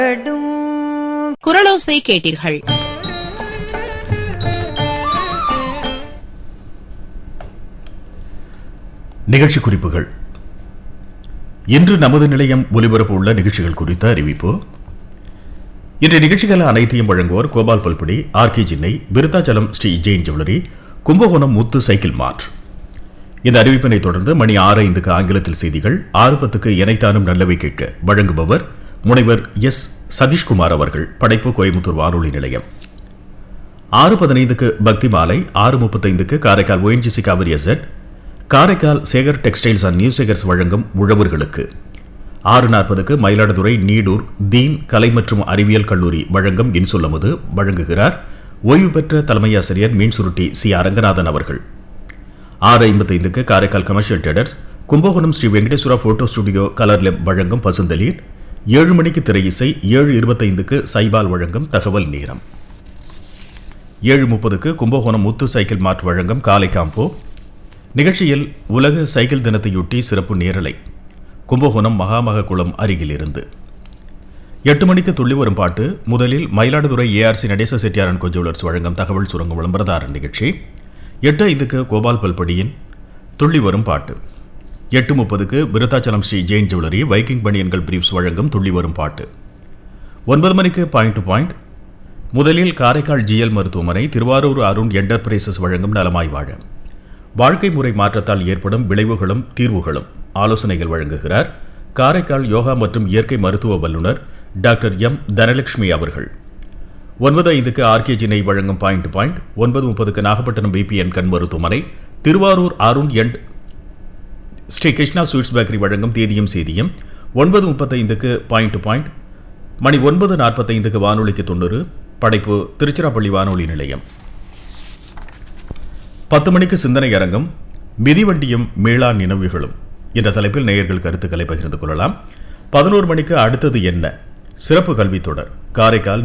குரலோசை கேட்டீர்கள் நிகழ்ச்சி குறிப்புகள் இன்று நமது நிலையம் ஒலிபரப்பு உள்ள நிகழ்ச்சிகள் குறித்த அறிவிப்பு இன்றைய நிகழ்ச்சிகள் அனைத்தையும் வழங்குவோர் கோபால் பல்படி ஆர் கே ஜின்னை Vriddhachalam Sri Jain jewellery Kumbakonam Muthu cycle mart இந்த அறிவிப்பினை தொடர்ந்து மணி ஆறு ஐந்துக்கு ஆங்கிலத்தில் செய்திகள் ஆறு பத்துக்கு இணைத்தானும் நல்லவை கேட்க வழங்குபவர் முனைவர் எஸ் சதீஷ்குமார் அவர்கள் படைப்பு கோயம்புத்தூர் வானொலி நிலையம் ஆறு பதினைந்துக்கு பக்தி மாலை ஆறு முப்பத்தைந்துக்கு Karaikal ONGC Cauvery asset Karaikal Sekar textiles and new Sekars வழங்கும் உழவர்களுக்கு ஆறு நாற்பதுக்கு மயிலாடுதுறை நீடூர் தீன் கலை மற்றும் அறிவியல் கல்லூரி வழங்கும் இன்சொல்லமுது வழங்குகிறார் ஓய்வு பெற்ற தலைமை ஆசிரியர் மீன் சுருட்டி சி அரங்கநாதன் அவர்கள் ஆறு ஐம்பத்தைந்துக்கு Karaikal commercial traders Kumbakonam Sri Venkateswara photo studio colour lab வழங்கும் பசுந்தளிர் ஏழு மணிக்கு திரை இசை ஏழு இருபத்தைந்துக்கு சைபால் வழங்கும் தகவல் நேரம் ஏழு முப்பதுக்கு கும்பகோணம் முத்து சைக்கிள் மார்ட் வழங்கும் காலை காம்போ நிகழ்ச்சியில் உலக சைக்கிள் தினத்தையொட்டி சிறப்பு நேரலை கும்பகோணம் மகாமக குளம் அருகிலிருந்து எட்டு மணிக்கு துள்ளி வரும் பாட்டு முதலில் மயிலாடுதுறை ஏஆர்சி நடேச செட்டியாரன் கொஞ்சுவலர்ஸ் வழங்கும் தகவல் சுரங்கம் விளம்பரதாரன் நிகழ்ச்சி எட்டு ஐந்துக்கு கோபால் பல்படியின் துள்ளி வரும் பாட்டு எட்டு முப்பதுக்கு விருத்தாச்சலம் ஸ்ரீ ஜெயின் ஜுவல்லரி வைக்கிங் பனியன்கள் பிரீஃப்ஸ் வழங்கும் துள்ளி வரும் பாட்டு ஒன்பது மணிக்கு பாயிண்ட் டு பாயிண்ட் முதலில் காரைக்கால் ஜிஎல் மருத்துவமனை திருவாரூர் அருண் என்டர்பிரைசஸ் வழங்கும் நலமாய் வாழ வாழ்க்கை முறை மாற்றத்தால் ஏற்படும் விளைவுகளும் தீர்வுகளும் ஆலோசனைகள் வழங்குகிறார் காரைக்கால் யோகா மற்றும் இயற்கை மருத்துவ வல்லுநர் டாக்டர் எம் தனலட்சுமி அவர்கள் ஒன்பது ஐந்துக்கு ஆர்கேஜி நெய் வழங்கும் பாயிண்ட் டு பாயிண்ட் ஒன்பது முப்பதுக்கு நாகப்பட்டினம் பிபிஎன் கண் மருத்துவமனை Thiruvarur Arun and Sri Krishna sweets bakery வழங்கும் தேதியும் செய்தியும் ஒன்பது முப்பத்தைந்துக்கு பாயிண்ட் டு பாயிண்ட் மணி ஒன்பது நாற்பத்தைந்துக்கு வானொலிக்கு தொண்ணூறு படைப்பு திருச்சிராப்பள்ளி வானொலி நிலையம் பத்து மணிக்கு சிந்தனை அரங்கம் மிதிவண்டியும் மீளா நினைவுகளும் என்ற தலைப்பில் நேயர்கள் கருத்துக்களை பகிர்ந்து கொள்ளலாம் பதினோரு மணிக்கு அடுத்தது என்ன சிறப்பு கல்வித் தொடர் காரைக்கால்